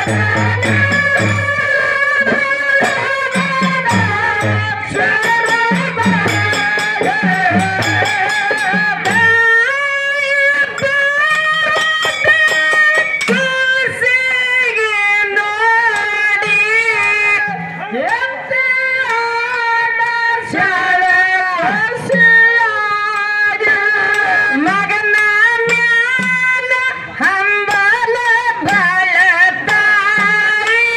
ಮಗನ ಮ್ಯಾಲ ಹಂಬಲ ಬಳತಾಯಿ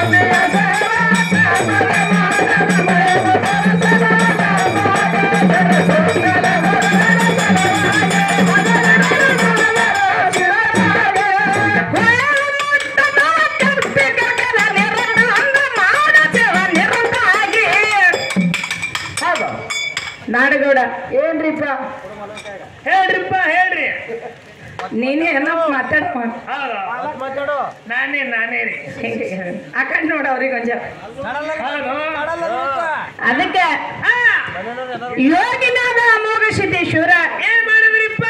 ನಾಡಗೌಡ ಏನ್ರಿಪ್ಪ ಹೇಳ್ರಿಪ್ಪ ಹೇಳ್ರಿ ನೀನೇ ಏನಪ್ಪ ಮಾತಾಡಪ್ಪ ಹೌದು ನಾನೇ ನಾನೇ ರೀ ಆ ಕಡೆ ನೋಡ ಅವ್ರಿಗೆ ಒಂಜ ಹೌದು ಅದಕ್ಕೆ ಹಾ, ಯೋಗಿನಾದ ಅಮೋಘ ಸಿದ್ದೇಶ್ವರ ಏನ್ ಮಾಡಿದ್ರಿಪ್ಪ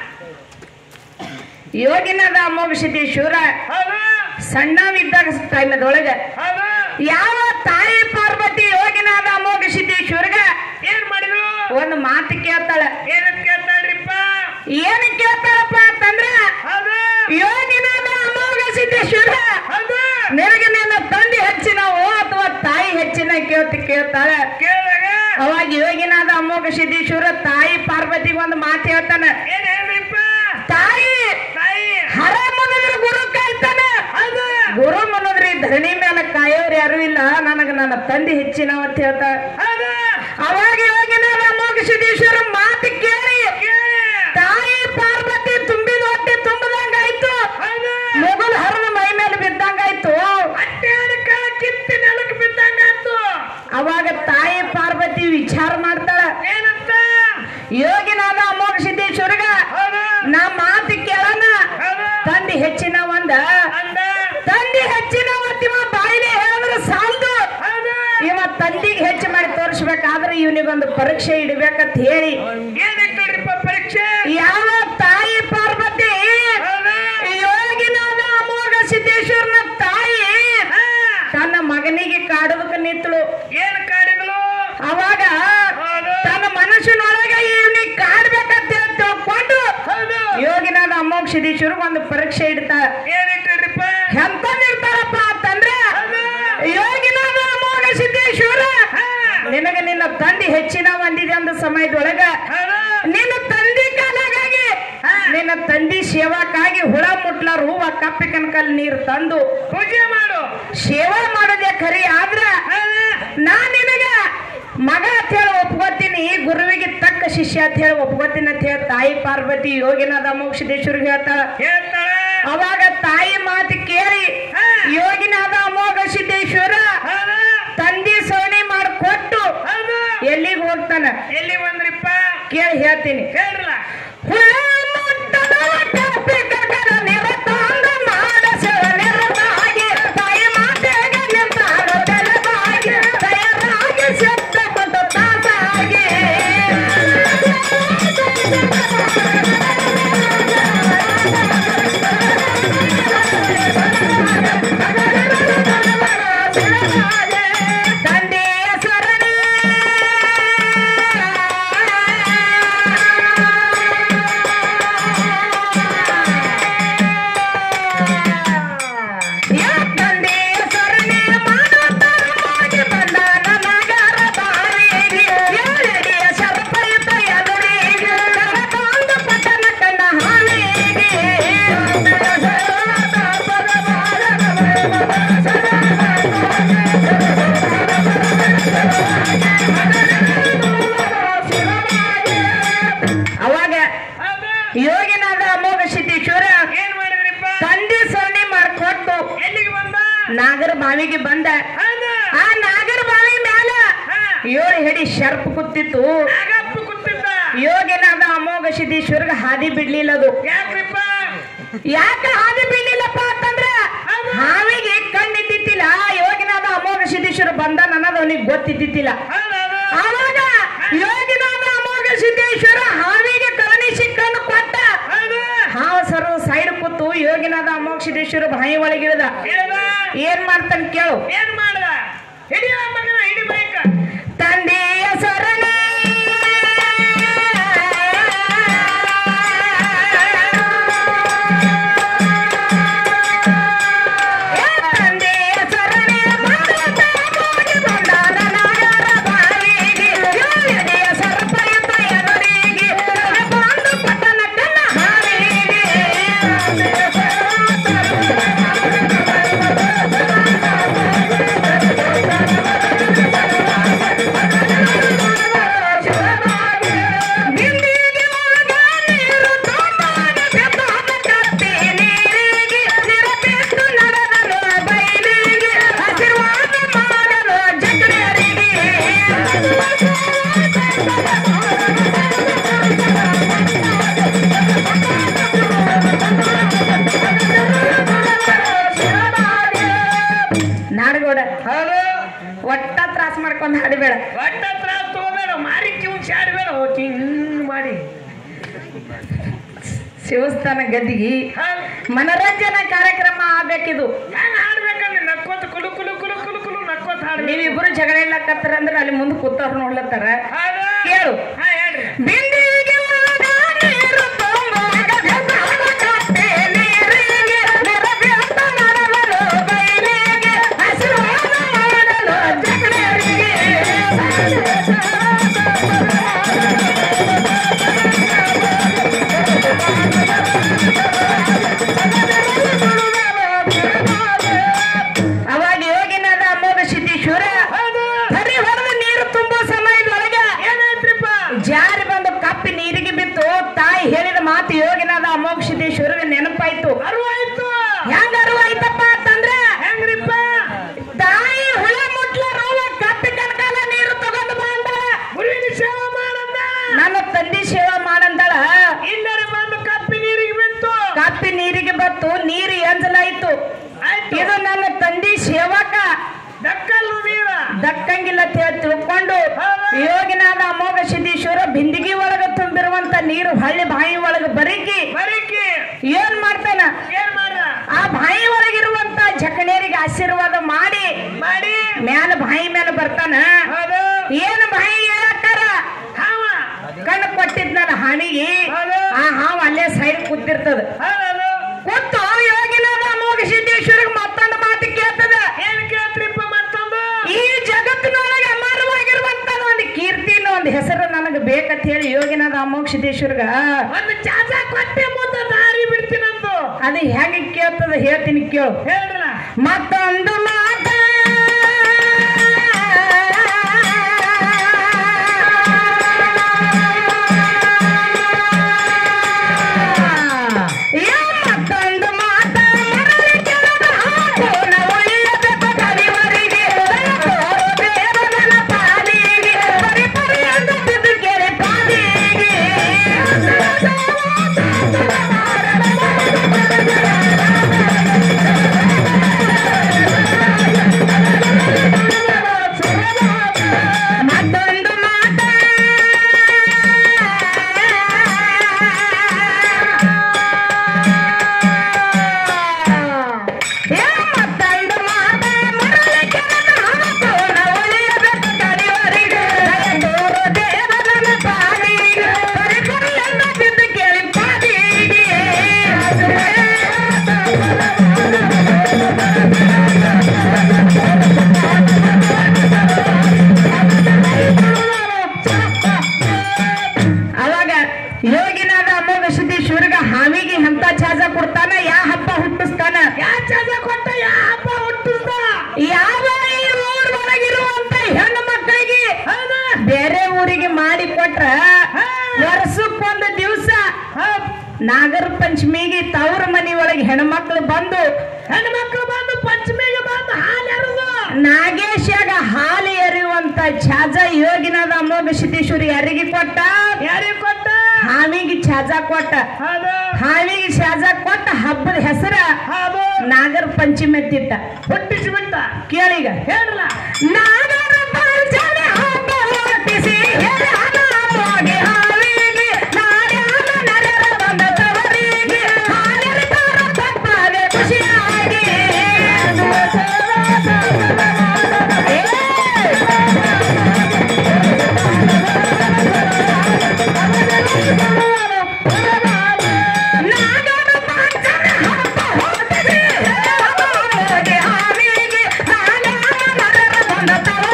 ಯೋಗಿನಾದ ಅಮೋಘ ಸಿದ್ದೇಶ್ವರ ಹೌದು ಸಣ್ಣವಿದ್ದಾಗ ಟೈಮದೊಳಗ ಹೌದು ಯಾವ ತಾಯಿ ಪಾರ್ವತಿ ಯೋಗಿನಾದ ಅಮೋಘ ಸಿದ್ದೇಶ್ವರ್ಗ ಏನ್ ಮಾಡಿದ್ರು ಒಂದು ಮಾತು ಕೇಳ್ತಾಳ ಏನಂತ ಕೇಳ್ತಾಳ್ರಿಪ್ಪ ಏನ್ ಕೇಳ್ತಾಳಪ್ಪ ಅಂತಂದ್ರ ಹೌದು ಯೋಗಿನಾದ ಅಮೋಘ ಸಿದ್ದೇಶ್ವರ ಹೌದು ನಿನಗೆ ನಿನ್ನ ತಂದೆ ಹೆಚ್ಚಿನವೋ ಅಥವಾ ತಾಯಿ ಹೆಚ್ಚಿನ ಕೇಳ್ತಿ ಕೇಳ್ತಾಳ ಕೇಳಿದಾಗ ಅವಾಗ ಯೋಗಿನಾದ ಅಮೋಘ ಸಿದ್ದೇಶ್ವರ ತಾಯಿ ಪಾರ್ವತಿಗೆ ಒಂದು ಮಾತು ಹೇಳ್ತಾನ ಏನ್ ಹೇಳ್ರಿಪ್ಪ ತಾಯಿ ತಾಯಿ ಹರ ಮುನಿದ್ರ ಗುರು ಕಾಯ್ತಾನ ಹೌದು ಗುರು ಮುನಿದ್ರಿ ಧರಣಿ ಮೇಲೆ ಕಾಯೋರು ಯಾರು ಇಲ್ಲ ನನಗ ನನ್ನ ತಂದೆ ಹೆಚ್ಚಿನವ ಅಂತ ಹೇಳ್ತಾಳ ಹೌದು ಅವಾಗ ಯೋಗಿನಾದ ಅಮೋಘ ಸಿದ್ದೇಶ್ವರ ಮಾತು ಕೇಳಿ ಕೇಳಿ ತಾಯಿ ಪಾರ್ವತಿ ತುಂಬಿದ ಹೊಟ್ಟೆ ತುಂಬದಂಗಾಯ್ತು ಹೌದು ಮೊಗಲ್ ಹರಿದ ಮೈ ಮೇಲೆ ಬಿದ್ದಂಗಾಯ್ತು ಅಟ್ಟಾಡ ಕಾಲ ಕಿತ್ತಿ ನೆಲಕ್ಕೆ ಬಿದ್ದಂಗಾಯ್ತು ಅವಾಗ ತಾಯಿ ಪಾರ್ವತಿ ವಿಚಾರ ಮಾಡ್ತಾಳ ಏನಂತ ಯೋಗಿನಾದ ಅಮೋಘ ಸಿದ್ದೇಶ್ವರಗ ಹೌದು ನಾ ಮಾತು ಕೇಳನ ಹೌದು ತಂದೆ ಹೆಚ್ಚಿನ ಒಂದ ಅಂದ ತಂದೆ ಹೆಚ್ಚಿನ ಇವ ಬಾಯಿಲೆ ಹೇಳಿದ್ರೆ ಸಾಲದು ಹೌದು ಇವ ತಂದಿಗೆ ಹೆಚ್ಚು ಮಾಡಿ ತೋರಿಸ್ಬೇಕಾದ್ರೆ ಇವನಿಗೊಂದು ಪರೀಕ್ಷೆ ಇಡ್ಬೇಕಂತ ಹೇಳಿ ಏನಿಟ್ಟಿದ್ರಿಪ್ಪ ಪರೀಕ್ಷೆ ಯಾವ ತಾಯಿ ಪಾರ್ವತಿ ಹೌದು ಯೋಗಿನಾದ ಅಮೋಘ ಸಿದ್ದೇಶ್ವರನ ತಾಯಿ ಹಾ, ತನ್ನ ಮಗನಿಗೆ ಕಾಡೋದಕ್ಕೆ ನಿಂತಳು ಏನ್ ಕಾಡಿದ್ಲು ಅವಾಗ ಹೌದು ತನ್ನ ಮನಸ್ಸಿನೊಳಗೆ ಇವನಿಗೆ ಕಾಡ್ಬೇಕಂತ ಹೇಳಿ ತಿಳ್ಕೊಂಡು ಹೌದು ಯೋಗಿನಾದ ಅಮೋಘ ಸಿದ್ದೇಶ್ವರ್ಗೆ ಒಂದು ಪರೀಕ್ಷೆ ಇಡ್ತಾಳ ಏನಿಟ್ಟಿದ್ರಿಪ್ಪ ಎಂತಂದಿರ್ತಾರಪ್ಪ ಅಂತಂದ್ರೆ ಹೌದು ಯೋಗಿನಾದ ಅಮೋಘ ಸಿದ್ದೇಶ್ವರ ಹಾ, ನಿನಗೆ ನಿನ್ನ ತಂದೆ ಹೆಚ್ಚಿನ ಒಂದಿದೆ ಅಂದ ಸಮಯದೊಳಗ ಹೌದು ನಿನ್ನ ತಂದೆ ಕಾಲಾಗಾಗಿ ನಿನ್ನ ತಂದೆ ಸೇವಾಕ್ಕಾಗಿ ಹುಳ ಮುಟ್ಲಾರ ಹೂವ ಕಪ್ಪಿ ಕನಕಲ್ ನೀರು ತಂದು ಪೂಜೆ ಮಾಡು ಸೇವಾ ಮಾಡೋದೇ ಖರಿ ಆದ್ರ ಹೌದು ನಾ ನಿನಗ ಮಗ ಅಂತ ಹೇಳಿ ಒಪ್ಕೋತೀನಿ ಗುರುವಿಗೆ ತಕ್ಕ ಶಿಷ್ಯ ಅಂತ ಹೇಳಿ ಒಪ್ಕೋತೀನಿ ಅಂತ ಹೇಳಿ ತಾಯಿ ಪಾರ್ವತಿ ಯೋಗಿನಾದ ಅಮೋಘ ಸಿದ್ದೇಶ್ವರಿಗೆ ಹೇಳ್ತಾಳ ಹೇಳ್ತಾಳೆ ಅವಾಗ ತಾಯಿ ಮಾತು ಕೇಳಿ ಹಾ. ಯೋಗಿನಾದ ಅಮೋಘ ಸಿದ್ದೇಶ್ವರ ಹೌದು ತಂದೆ ಸವಣಿ ಮಾಡಿಕೊಟ್ಟು ಹೌದು ಎಲ್ಲಿಗೆ ಹೋಗ್ತಾನ ಎಲ್ಲಿ ಬಂದ್ರಿಪ್ಪ ಕೇಳಿ ಹೇಳ್ತೀನಿ ಹೇಳ್ರಲ್ಲ ಹುಳ ಮುಟ್ಟದ ಕಪ್ಪಿ ಕಗ್ಗದ ನಿರತಾಂಗ ಮಾಡಸೆವ ನಿರತಾಗಿ ತಾಯಿ ಮಾತೆಗೆ ನಿಂತಾಳು ಬೆಳಗಾಗಿ ತಯಾರಾಗಿ ಶಬ್ದ ಕೊಟ್ಟು ತಾಸಾಗಿ ತಂದೆಯ ಸರಣಿ ಯಾ ತಂದೆಯ ಸರಣಿ ಮಾಡುತ್ತರ ಮಾಡಿ ಬಂದ ನನಗರ ಬಾರಿಗೆ ಏಳಡಿಯ ಶರಪಯುತ ಎದುರಿಗೆ ಕರಕೊಂಡ ಪಟ್ಟಣ ಕಂಡ ಹಾನಿಗೆ ಅವಾಗ ಹೌದು ಯೋಗಿನಾದ ಅಮೋಘ ಸಿದ್ದೇಶ್ವರ ಏನ್ ಮಾಡಿದ್ರಿಪ್ಪ ತಂದೆ ಸರಣಿ ಮಾಡಿಕೊಟ್ಟು ಎಲ್ಲಿಗೆ ಬಂದ ನಾಗರ ಬಾವಿಗೆ ಬಂದ ಹೌದು ಆ ನಾಗರ ಬಾವಿ ಮ್ಯಾಲ ಹಾ ಏಳು ಹೆಡಿ ಶರ್ಪ್ ಕೂತಿತ್ತು ನಾಗಪ್ಪ ಕೂತಿದ್ದ ಯೋಗಿನಾದ ಅಮೋಘ ಸಿದ್ದೇಶ್ವರ್ಗ ಹಾದಿ ಬಿಡ್ಲಿಲ್ಲ ಅದು ಯಾಕ್ರಿಪ್ಪ ಯಾಕ ಹಾದಿ ಬಿಡ್ಲಿಲ್ಲಪ್ಪ ಅಂತಂದ್ರ ಹಾವಿಗೆ ಕಣ್ಣಿದ್ದಿತ್ತಿಲ್ಲ ಯೋಗಿನಾದ ಅಮೋಘ ಸಿದ್ದೇಶ್ವರ ಬಂದ ಅನ್ನೋದು ಅವನಿಗೆ ಗೊತ್ತಿದ್ದಿತ್ತಿಲ್ಲ ಹೌದೌದು ಆವಾಗ ಯೋಗಿನಾದ ಅಮೋಘ ಸಿದ್ದೇಶ್ವರ ಹಾವಿಗೆ ಕರುಣಿಸಿ ಕಣ್ಣು ಕೊಟ್ಟ ಹೌದು ಹಾವ ಸರು ಸೈಡ್ ಕೂತು ಯೋಗಿನಾದ ಅಮೋಘ ಸಿದ್ದೇಶ್ವರ ಬಾಯಿ ಒಳಗಿಳಿದ ಹೇಳ್ದ ಏನ್ ಮಾಡ್ತಾನೆ ಕೇಳು ಏನ್ ಮಾಡ್ದ ಹಿಡಿಯ ಮಗನ ಹಿಡಿ ಬೈಕ ತಂದೆಯ ಸರಣಿ ತಂದೆಯ ಸರಣಿ ಮಾಡುತ್ತ ಕೂಡಿ ಬಂದಾನ ನಾಗರ ಬಾವಿಗೆ ಯೋಗಿಯ ಸರ್ಪಯುತ ಎದುರಿಗೆ ಬಂದು ಪಟ್ಟಣ ಕನ್ನ ಹಾವಿಗೆ ಹಾಡ್ಗೋಡ ಹೌದು ಒಟ್ಟ ತ್ರಾಸ ಮಾಡ್ಕೊಂಡ್ ಹಾಡಬೇಡ ಒಟ್ಟ ಹತ್ರ ತಗೋಬೇಡ ಮಾರಿ ಕಿವ್ ಶಾಡ್ಬೇಡ ಹೋಗಿ ಹಿಂಗ್ ಮಾಡಿ ಶಿವಸ್ಥಾನ ಗದ್ದಿಗೆ ಹೌದ್. ಮನರಂಜನಾ ಕಾರ್ಯಕ್ರಮ ಆಗ್ಬೇಕಿದು ಹೆಂಗ್ ಹಾಡ್ಬೇಕಂದ್ರೆ ನಕ್ಕೋತ ಕುಲು ಕುಲು ಕುಲು ಕುಲು ಕುಲು ನಕ್ಕೋತ ಹಾಡ್ಬೇಕು ನೀವಿಬ್ರು ಜಗಳ ಇಲ್ಲಕತ್ತಾರ ಅಂದ್ರೆ ಅಲ್ಲಿ ಮುಂದೆ ಕೂತವ್ರು ನೋಡ್ಲತ್ತಾರ ಹೌದು ಕೇಳು ಹಾ ಹೇಳ್ರಿ ಬಿಂದಿಗೆ ಒಳಗ ನೀರು ತುಂಬುವಾಗ ಬೆಸವ ಕಟ್ಟೆ ನೀರಿಗೆ ನೆರವೇರ್ತ ನಡವಲು ಬಯಲಿಗೆ ಹಸಿವಾದ ಮಾಡಲು ಜಗಳರಿಗೆ ಅವಾಗ ಯೋಗಿನಾದ ಅಮೋಘ ಸಿದ್ದೇಶ್ವರ ಹೌದು ಹರಿ ಹೊಡೆದು ನೀರು ತುಂಬೋ ಸಮಯದೊಳಗೆ ಏನಾಯ್ತ್ರಿಪ್ಪ ಜಾರಿ ಬಂದು ಕಪ್ಪಿ ನೀರಿಗೆ ಬಿತ್ತು ತಾಯಿ ಹೇಳಿದ ಮಾತು ಯೋಗಿನಾದ ಅಮೋಘ ಸಿದ್ದೇಶ್ವರಿಗೆ ನೆನಪಾಯ್ತು ಅರುವಾಯ್ತು ಹೆಂಗ ಅರಿವಾಯ್ತಪ್ಪ ಅಂತಂದ್ರ ಹೆಂಗ್ರಿಪ್ಪ ತಾಯಿ ಹುಳ ಮುಟ್ಲ ರೋಗ ಕಪ್ಪಿ ಕನಕಾಲ ನೀರು ತಗೊಂಡು ಬಂದಾಳ ಗುರುವಿನ ಸೇವೆ ಮಾಡಂದ ನನ್ನ ತಂದೆ ಸೇವೆ ಮಾಡಂದಾಳ ಇಲ್ಲರೆ ಬಂದು ಕಪ್ಪಿ ನೀರಿಗೆ ಬಿತ್ತು ಕಪ್ಪಿ ನೀರಿಗೆ ಬತ್ತು ನೀರು ಎಂಜಲಾಯ್ತು ಆಯ್ತು ಇದು ನನ್ನ ತಂದೆ ಸೇವಕ ದಕ್ಕಲ್ಲು ನೀರ ದಕ್ಕಂಗಿಲ್ಲ ಅಂತ ಹೇಳಿ ತಿಳ್ಕೊಂಡು ಹೌದು. ಯೋಗಿನಾದ ಅಮೋಘ ಸಿದ್ದೇಶ್ವರ ಬಿಂದಿಗೆ ಒಳಗ ತುಂಬಿರುವಂತ ನೀರು ಹಳ್ಳಿ ಬಾಯಿ ಒಳಗ ಬರೀಕಿ ಬರೀಕಿ ಏನ್ ಮಾಡ್ತಾನ ಏನ್ ಮಾಡ ಆ ಬಾಯಿ ಒಳಗಿರುವಂತ ಜಕಣಿಯರಿಗೆ ಆಶೀರ್ವಾದ ಮಾಡಿ ಮಾಡಿ ಮ್ಯಾಲ ಬಾಯಿ ಮೇಲೆ ಬರ್ತಾನ ಹೌದು ಏನ್ ಬಾಯಿ ಹೇಳಕ್ಕಾರ ಹಾವ ಕಣ್ಣು ಕೊಟ್ಟಿದ್ನಲ್ಲ ಹಾನಿಗೆ ಹೌದು. ಆ ಹಾವು ಅಲ್ಲೇ ಸೈಡ್ ಕೂತಿರ್ತದ ಹೌದು ಕೂತು ಯೋಗಿನಾದ ಅಮೋಘ ಸಿದ್ದೇಶ್ವರಿಗೆ ಮತ್ತೊಂದು ಮಾತು ಕೇಳ್ತದ ಏನ್ ಕೇಳ್ತ್ರಿಪ್ಪ ಮತ್ತೊಂದು ಈ ಜಗತ್ತಿನೊಳಗೆ ಅಮರವಾಗಿರುವಂತ ಒಂದು ಕೀರ್ತಿನ ಒಂದು ಹೆಸರು ನನಗೆ ಬೇಕಂತ ಹೇಳಿ ಯೋಗಿನಾದ ಅಮೋಘ ಸಿದ್ದೇಶ್ವರ್ಗ ಒಂದು ಚಾಚ ಕೊಟ್ಟೆ ಮುಂದೆ ದಾರಿ ಬಿಡ್ತೀನಂದು ಅದು ಹೆಂಗೆ ಕೇಳ್ತದ ಹೇಳ್ತೀನಿ ಕೇಳು ಹೇಳ್ರಲ್ಲ ಮತ್ತೊಂದು ಮಾತ ಏ ಮತ್ತೊಂದು ಮಾತ ಮರಳಿ ಕೆಳಗ ಹಾಕೋಣ ಒಳ್ಳೆಬೇಕು ಕಲಿವರಿಗೆ ತೋರು ದೇವನ ಪಾಲಿಗೆ ಪರಿ ಪರಿ ಅಂದು ಬಿದ್ದು ಕೆರೆ ಪಾಲಿಗೆ ಮತ್ತೊಂದು ಮಾತ ಏ ಮತ್ತೊಂದು ಮಾತ ಮರಳಿ ಕೆಳಗ ಹಾಕೋಣ ಒಳ್ಳೆಬೇಕು ಕಲಿವರಿಗೆ ತೋರು ದೇವನ ಪಾಲಿಗೆ ಪರಿ ಪರಿ ಅಂದು ಬಿದ್ದು ಕೆರೆ ಪಾಲಿಗೆ ಅವಾಗ ಯೋಗಿನಾದ ಅಮೋಘ ಸಿದ್ದೇಶ್ವರ್ಗ ಹಾವಿಗೆ ಅಂತ ಛಾಜ ಕೊಡ್ತಾನ ಯಾ ಹಬ್ಬ ಹುಟ್ಟಿಸ್ತಾನ ಯಾ ಚಾಚ ಕೊಟ್ಟ ಯಾ ಹಬ್ಬ ಹುಟ್ಟಿಸ್ದ ಯಾವ ಈ ಊರ್ ಒಳಗಿರುವಂತ ಹೆಣ್ಣು ಮಕ್ಕಳಿಗೆ ಹೌದು ಬೇರೆ ಊರಿಗೆ ಮಾಡಿ ಕೊಟ್ರ ಹಾ. ವರ್ಷಕ್ಕೊಂದು ದಿವಸ ಹೌದ್. ನಾಗರ ಪಂಚಮಿಗೆ ತವ್ರ ಮನಿ ಒಳಗೆ ಹೆಣ್ಮಕ್ಳು ಬಂದು ಹೆಣ್ಮಕ್ಳು ಬಂದು ಪಂಚಮಿಗೆ ಬಂದು ಹಾಲು ಎರೆದು ನಾಗೇಶಾಗ ಹಾಲು ಎರೆಯುವಂತ ಛಾಜ ಯೋಗಿನಾದ ಅಮೋಘ ಸಿದ್ದೇಶ್ವರಿ ಯಾರಿಗೆ ಕೊಟ್ಟ ಯಾರಿಗೆ ಕೊಟ್ಟ ಹಾವಿಗೆ ಛಾಜ ಕೊಟ್ಟ ಹೌದು ಹಾವಿಗೆ ಛಾಜ ಕೊಟ್ಟ ಹಬ್ಬದ ಹೆಸರ ಹೌದು ನಾಗರ ಪಂಚಮಿ ಅಂತಿಟ್ಟ ಹುಟ್ಟಿಸಿ ಬಿಟ್ಟ ಕೇಳೀಗ ಹೇಳ್ರಲ್ಲ ನಾಗರ ಪಂಚಮಿ ಹಬ್ಬ ಹುಟ್ಟಿಸಿ ಎಲಹನ ಮೋಗೆ ಹಾವಿಗೆ ನಾಡ್ಯಾನ ನರರ ಬಂದ ತವರಿಗೆ ಹಾಲೆರೆದಾರ ತಪ್ಪದೆ ಖುಷಿಯಾಗಿ ಏ! ನಾಗರ ಪಂಚಮಿ ಹಬ್ಬ ಹುಟ್ಟಿಸಿ ಎಲಹನ ಮೋಗೆ ಹಾವಿಗೆ ನಾಡ್ಯಾನ ನರರ ಬಂದ ತವರಿಗೆ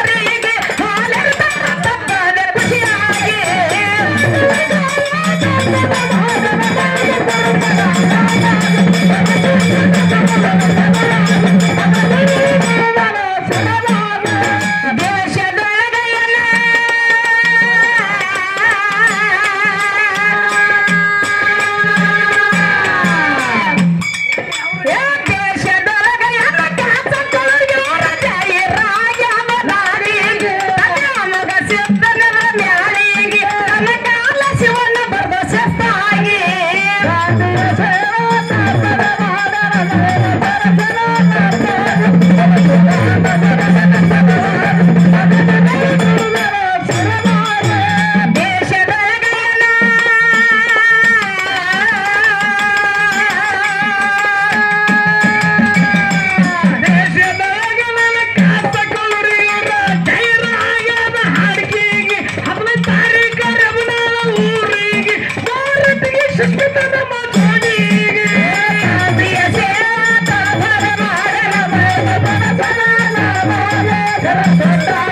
ಕರ ಸೊಟ್ಟ